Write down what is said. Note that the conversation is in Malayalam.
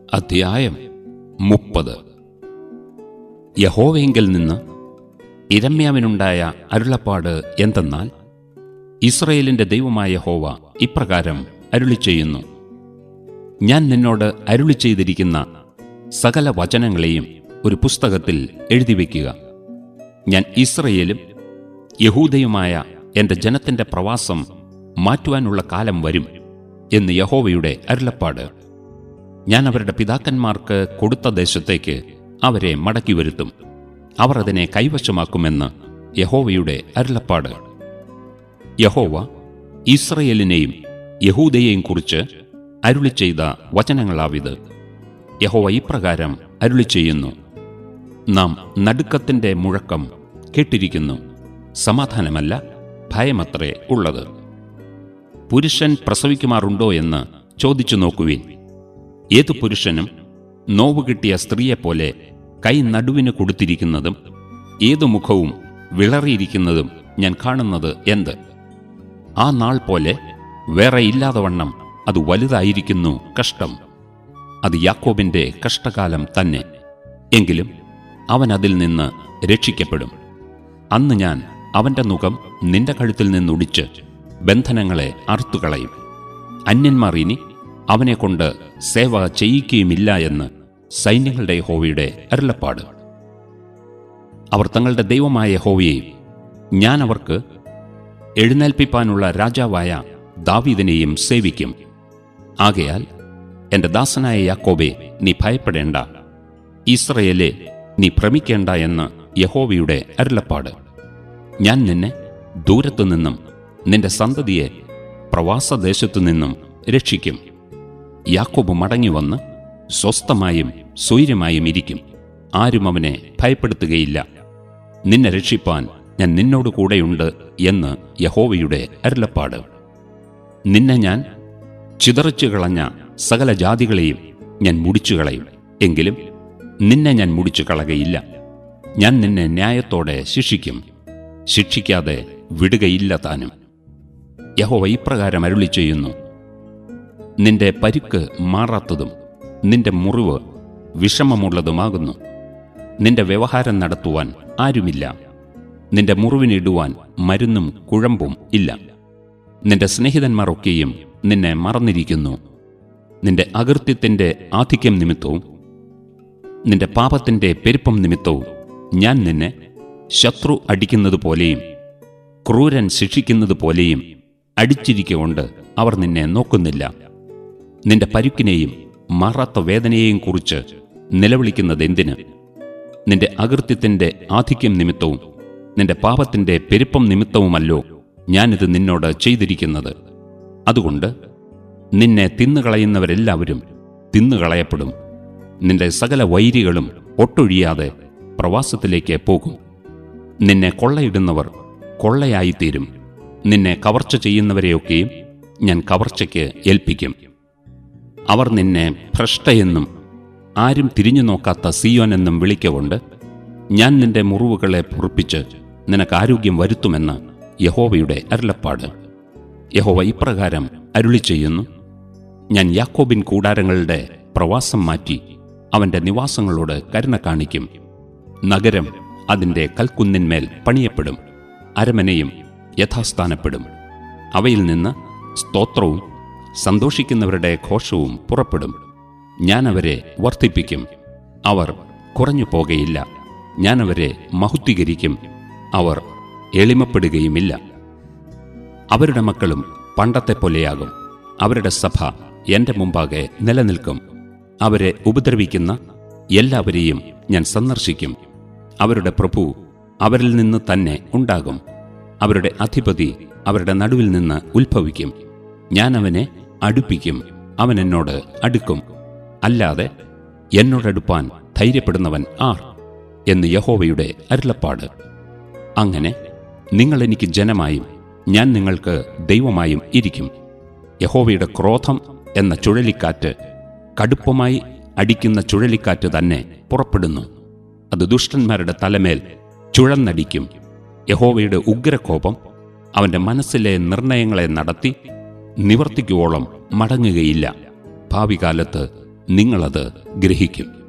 അധ്യായം മുപ്പത് യഹോവയെങ്കിൽ നിന്ന് ഇരമ്യാവിനുണ്ടായ അരുളപ്പാട് എന്തെന്നാൽ ഇസ്രയേലിന്റെ ദൈവമായ യഹോവ ഇപ്രകാരം അരുളി ചെയ്യുന്നു ഞാൻ നിന്നോട് അരുളി ചെയ്തിരിക്കുന്ന സകല വചനങ്ങളെയും ഒരു പുസ്തകത്തിൽ എഴുതി വയ്ക്കുക ഞാൻ ഇസ്രയേലും യഹൂദയുമായ എന്റെ ജനത്തിന്റെ പ്രവാസം മാറ്റുവാനുള്ള കാലം വരും എന്ന് യഹോവയുടെ അരുളപ്പാട് ഞാൻ അവരുടെ പിതാക്കന്മാർക്ക് കൊടുത്ത ദേശത്തേക്ക് അവരെ മടക്കി വരുത്തും അവർ അതിനെ കൈവശമാക്കുമെന്ന് യഹോവയുടെ അരുളപ്പാട് യഹോവ ഇസ്രയേലിനെയും യഹൂദയെയും കുറിച്ച് അരുളി ചെയ്ത വചനങ്ങളാവിത് യഹോവ ഇപ്രകാരം അരുളി ചെയ്യുന്നു നാം നടുക്കത്തിന്റെ മുഴക്കം കേട്ടിരിക്കുന്നു സമാധാനമല്ല ഭയമത്രേ ഉള്ളത് പുരുഷൻ പ്രസവിക്കുമാറുണ്ടോ എന്ന് ചോദിച്ചു നോക്കുവിൻ ഏതു പുരുഷനും നോവ് കിട്ടിയ സ്ത്രീയെപ്പോലെ കൈ നടുവിന് കൊടുത്തിരിക്കുന്നതും ഏതു മുഖവും വിളറിയിരിക്കുന്നതും ഞാൻ കാണുന്നത് എന്ത് ആ നാൾ പോലെ വേറെ ഇല്ലാതെ വണ്ണം അത് വലുതായിരിക്കുന്നു കഷ്ടം അത് യാക്കോബിന്റെ കഷ്ടകാലം തന്നെ എങ്കിലും അവൻ അതിൽ നിന്ന് രക്ഷിക്കപ്പെടും അന്ന് ഞാൻ അവന്റെ മുഖം നിന്റെ കഴുത്തിൽ നിന്നൊടിച്ച് ബന്ധനങ്ങളെ അറുത്തുകളയും അന്യന്മാർ ഇനി അവനെക്കൊണ്ട് സേവ ചെയ്യിക്കുകയുമില്ല എന്ന് സൈന്യങ്ങളുടെ ഹോവയുടെ അരുളപ്പാട് അവർ തങ്ങളുടെ ദൈവമായ ഹോവയെയും ഞാൻ അവർക്ക് എഴുന്നേൽപ്പിപ്പാനുള്ള രാജാവായ ദാവീദിനെയും സേവിക്കും ആകയാൽ എന്റെ ദാസനായ യാക്കോബെ നീ ഭയപ്പെടേണ്ട ഇസ്രയേലെ നീ ഭ്രമിക്കേണ്ട എന്ന് യഹോവയുടെ അരുളപ്പാട് ഞാൻ നിന്നെ ദൂരത്തു നിന്നും നിന്റെ സന്തതിയെ പ്രവാസദേശത്തു നിന്നും രക്ഷിക്കും യാക്കോബ് മടങ്ങി വന്ന് സ്വസ്ഥമായും സ്വൈര്യമായും ഇരിക്കും ആരും അവനെ ഭയപ്പെടുത്തുകയില്ല നിന്നെ രക്ഷിപ്പാൻ ഞാൻ നിന്നോട് കൂടെയുണ്ട് എന്ന് യഹോവയുടെ അരുളപ്പാട് നിന്നെ ഞാൻ ചിതറിച്ചു കളഞ്ഞ സകല ജാതികളെയും ഞാൻ മുടിച്ചു കളയും എങ്കിലും നിന്നെ ഞാൻ മുടിച്ചു കളകയില്ല ഞാൻ നിന്നെ ന്യായത്തോടെ ശിക്ഷിക്കും ശിക്ഷിക്കാതെ വിടുകയില്ല താനും യഹോവ ഇപ്രകാരം അരുളി ചെയ്യുന്നു നിന്റെ പരുക്ക് മാറാത്തതും നിന്റെ മുറിവ് വിഷമമുള്ളതുമാകുന്നു നിന്റെ വ്യവഹാരം നടത്തുവാൻ ആരുമില്ല നിന്റെ മുറിവിനിടുവാൻ മരുന്നും കുഴമ്പും ഇല്ല നിന്റെ സ്നേഹിതന്മാർ ഒക്കെയും നിന്നെ മറന്നിരിക്കുന്നു നിന്റെ അകൃത്യത്തിന്റെ ആധിക്യം നിമിത്തവും നിന്റെ പാപത്തിന്റെ പെരുപ്പം നിമിത്തവും ഞാൻ നിന്നെ ശത്രു അടിക്കുന്നത് പോലെയും ക്രൂരൻ ശിക്ഷിക്കുന്നത് പോലെയും അടിച്ചിരിക്കൊണ്ട് അവർ നിന്നെ നോക്കുന്നില്ല നിന്റെ പരുക്കിനെയും മാറാത്ത വേദനയെയും കുറിച്ച് നിലവിളിക്കുന്നതെന്തിന് നിന്റെ അകൃത്യത്തിന്റെ ആധിക്യം നിമിത്തവും നിന്റെ പാപത്തിന്റെ പെരുപ്പം നിമിത്തവുമല്ലോ ഞാനിത് നിന്നോട് ചെയ്തിരിക്കുന്നത് അതുകൊണ്ട് നിന്നെ തിന്നുകളയുന്നവരെല്ലാവരും തിന്നുകളയപ്പെടും നിന്റെ സകല വൈരികളും ഒട്ടൊഴിയാതെ പ്രവാസത്തിലേക്ക് പോകും നിന്നെ കൊള്ളയിടുന്നവർ കൊള്ളയായിത്തീരും നിന്നെ കവർച്ച ചെയ്യുന്നവരെയൊക്കെയും ഞാൻ കവർച്ചയ്ക്ക് ഏൽപ്പിക്കും അവർ നിന്നെ ഭ്രഷ്ടയെന്നും ആരും തിരിഞ്ഞു നോക്കാത്ത സിയോൻ എന്നും വിളിക്കൊണ്ട് ഞാൻ നിന്റെ മുറിവുകളെ പൊറുപ്പിച്ച് നിനക്ക് ആരോഗ്യം വരുത്തുമെന്ന് യഹോവയുടെ അരുളപ്പാട് യഹോവ ഇപ്രകാരം അരുളി ചെയ്യുന്നു ഞാൻ യാക്കോബിൻ കൂടാരങ്ങളുടെ പ്രവാസം മാറ്റി അവന്റെ നിവാസങ്ങളോട് കരുണ കാണിക്കും നഗരം അതിന്റെ കൽക്കുന്നിന്മേൽ പണിയപ്പെടും അരമനയും യഥാസ്ഥാനപ്പെടും അവയിൽ നിന്ന് സ്തോത്രവും സന്തോഷിക്കുന്നവരുടെ ഘോഷവും പുറപ്പെടും ഞാൻ അവരെ വർദ്ധിപ്പിക്കും അവർ കുറഞ്ഞു പോകയില്ല ഞാൻ അവരെ മഹുദ്ധീകരിക്കും അവർ എളിമപ്പെടുകയുമില്ല അവരുടെ മക്കളും പണ്ടത്തെ പോലെയാകും അവരുടെ സഭ എന്റെ മുമ്പാകെ നിലനിൽക്കും അവരെ ഉപദ്രവിക്കുന്ന എല്ലാവരെയും ഞാൻ സന്ദർശിക്കും അവരുടെ പ്രഭു അവരിൽ നിന്ന് തന്നെ ഉണ്ടാകും അവരുടെ അധിപതി അവരുടെ നടുവിൽ നിന്ന് ഉത്ഭവിക്കും ഞാൻ അവനെ അടുപ്പിക്കും അവൻ എന്നോട് അടുക്കും അല്ലാതെ എന്നോടടുപ്പാൻ ധൈര്യപ്പെടുന്നവൻ ആർ എന്ന് യഹോവയുടെ അരുളപ്പാട് അങ്ങനെ നിങ്ങൾ എനിക്ക് ജനമായും ഞാൻ നിങ്ങൾക്ക് ദൈവമായും ഇരിക്കും യഹോവയുടെ ക്രോധം എന്ന ചുഴലിക്കാറ്റ് കടുപ്പമായി അടിക്കുന്ന ചുഴലിക്കാറ്റ് തന്നെ പുറപ്പെടുന്നു അത് ദുഷ്ടന്മാരുടെ തലമേൽ ചുഴന്നടിക്കും യഹോവയുടെ ഉഗ്രകോപം അവന്റെ മനസ്സിലെ നിർണയങ്ങളെ നടത്തി നിവർത്തിക്കുവോളം മടങ്ങുകയില്ല ഭാവികാലത്ത് നിങ്ങളത് ഗ്രഹിക്കും